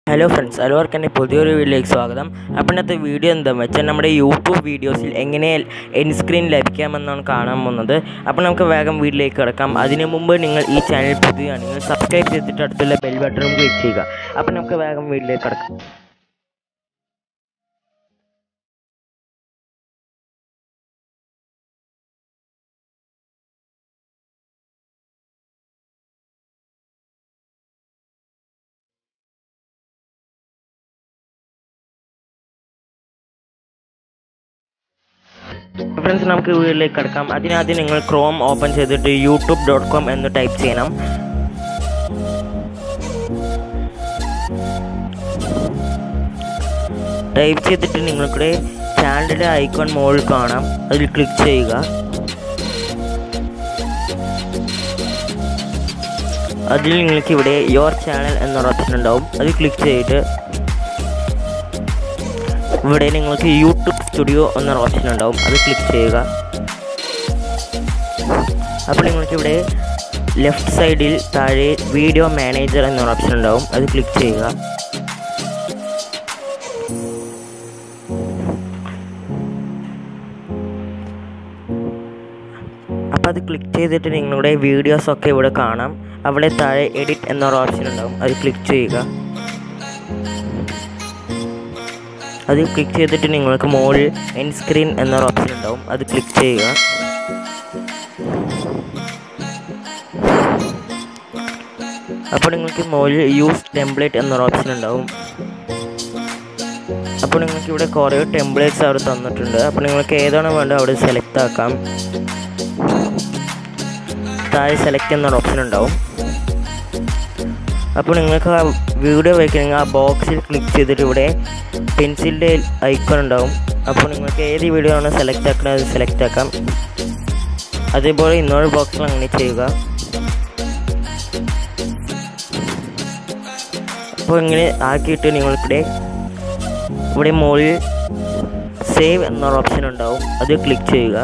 hello friends എല്ലാവർക്കും എൻ്റെ പുതിയൊരു വീഡിയോയിലേക്ക് സ്വാഗതം അപ്പോൾ ഇന്നത്തെ വീഡിയോ എന്താണെന്ന് വെച്ചാൽ നമ്മുടെ യൂട്യൂബ് വീഡിയോസിൽ എങ്ങനെ എൻ സ്ക്രീൻ ലഭിക്കാമെന്നാണ് കാണാൻ പോകുന്നത് അപ്പോൾ നമുക്ക് വേഗം വീഡിയോയിലേക്ക് കിടക്കാം അതിനു മുമ്പ് നിങ്ങൾ ഈ ചാനൽ പുതിയതാണ് നിങ്ങൾ സബ്സ്ക്രൈബ് ചെയ്തിട്ട് അടുത്തുള്ള ബെൽ ബട്ടണും ക്ലിക്ക് ചെയ്യുക അപ്പോൾ നമുക്ക് വേഗം വീഡിയോയിലേക്ക് കിടക്കാം ഫ്രണ്ട്സ് നമുക്ക് വീഡിയോയിലേക്ക് കിടക്കാം അതിനാദ്യം നിങ്ങൾ ക്രോം ഓപ്പൺ ചെയ്തിട്ട് യൂട്യൂബ് ഡോട്ട് കോം എന്ന് ടൈപ്പ് ചെയ്യണം ടൈപ്പ് ചെയ്തിട്ട് നിങ്ങളുടെ ചാനലിൻ്റെ ഐക്കോൺ മുകളിൽ കാണാം അതിൽ ക്ലിക്ക് ചെയ്യുക അതിൽ നിങ്ങൾക്ക് ഇവിടെ യുവർ ചാനൽ എന്നൊരു ഓപ്ഷൻ ഉണ്ടാവും അത് ക്ലിക്ക് ചെയ്തിട്ട് ഇവിടെ നിങ്ങൾക്ക് യൂട്യൂബ് സ്റ്റുഡിയോ എന്നൊരു ഓപ്ഷൻ ഉണ്ടാവും അത് ക്ലിക്ക് ചെയ്യുക അപ്പോൾ നിങ്ങൾക്ക് ഇവിടെ ലെഫ്റ്റ് സൈഡിൽ താഴെ വീഡിയോ മാനേജർ എന്നൊരു ഓപ്ഷൻ ഉണ്ടാവും അത് ക്ലിക്ക് ചെയ്യുക അപ്പോൾ അത് ക്ലിക്ക് ചെയ്തിട്ട് നിങ്ങളുടെ വീഡിയോസ് ഒക്കെ ഇവിടെ കാണാം അവിടെ താഴെ എഡിറ്റ് എന്നൊരു ഓപ്ഷൻ ഉണ്ടാവും അത് ക്ലിക്ക് ചെയ്യുക അത് ക്ലിക്ക് ചെയ്തിട്ട് നിങ്ങൾക്ക് മുകളിൽ എൻ സ്ക്രീൻ എന്നൊരു ഓപ്ഷൻ ഉണ്ടാവും അത് ക്ലിക്ക് ചെയ്യുക അപ്പോൾ നിങ്ങൾക്ക് മുകളിൽ യൂസ് ടെംപ്ലേറ്റ് എന്നൊരു ഓപ്ഷൻ ഉണ്ടാവും അപ്പോൾ നിങ്ങൾക്ക് ഇവിടെ കുറേ ടെംപ്ലേറ്റ്സ് അവിടെ തന്നിട്ടുണ്ട് അപ്പോൾ നിങ്ങൾക്ക് ഏതാണ് വേണ്ടത് അവിടെ സെലക്ട് ആക്കാം താഴെ സെലക്ട് എന്നൊരു ഓപ്ഷൻ ഉണ്ടാവും അപ്പോൾ നിങ്ങൾക്ക് ആ വീഡിയോ വയ്ക്കണമെങ്കിൽ ആ ബോക്സിൽ ക്ലിക്ക് ചെയ്തിട്ട് ഇവിടെ പെൻസിലിൻ്റെ ഐക്കൺ ഉണ്ടാവും അപ്പോൾ നിങ്ങൾക്ക് ഏത് വീഡിയോ ആണ് സെലക്ട് ആക്കുന്നത് അത് സെലക്ട് ആക്കാം അതേപോലെ ഇന്നൊരു ബോക്സിൽ അങ്ങനെ ചെയ്യുക അപ്പോൾ ഇങ്ങനെ ആക്കിയിട്ട് നിങ്ങൾക്കിടെ ഇവിടെ മുകളിൽ സേവ് എന്നൊരു ഓപ്ഷൻ ഉണ്ടാവും അത് ക്ലിക്ക് ചെയ്യുക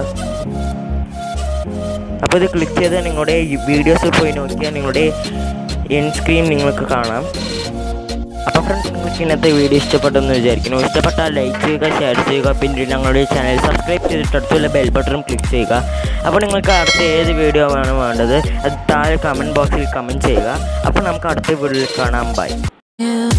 അപ്പോൾ ഇത് ക്ലിക്ക് ചെയ്താൽ നിങ്ങളുടെ വീഡിയോസിൽ പോയി നോക്കിയാൽ നിങ്ങളുടെ എൻ സ്ക്രീൻ നിങ്ങൾക്ക് കാണാം അപ്പോൾ ഫ്രണ്ട്സ് നിങ്ങൾക്ക് ഇന്നത്തെ വീഡിയോ ഇഷ്ടപ്പെട്ടെന്ന് വിചാരിക്കുന്നു ഇഷ്ടപ്പെട്ടാൽ ലൈക്ക് ചെയ്യുക ഷെയർ ചെയ്യുക പിന്നെ ഞങ്ങളുടെ ചാനൽ സബ്സ്ക്രൈബ് ചെയ്തിട്ട് അടുത്തുള്ള ബെൽ ബട്ടണും ക്ലിക്ക് ചെയ്യുക അപ്പോൾ നിങ്ങൾക്ക് അടുത്ത ഏത് വീഡിയോ ആണ് വേണ്ടത് അത് താഴെ കമൻറ്റ് ബോക്സിൽ കമൻറ്റ് ചെയ്യുക അപ്പോൾ നമുക്ക് അടുത്ത വീഡിയോയിൽ കാണാം ബൈ you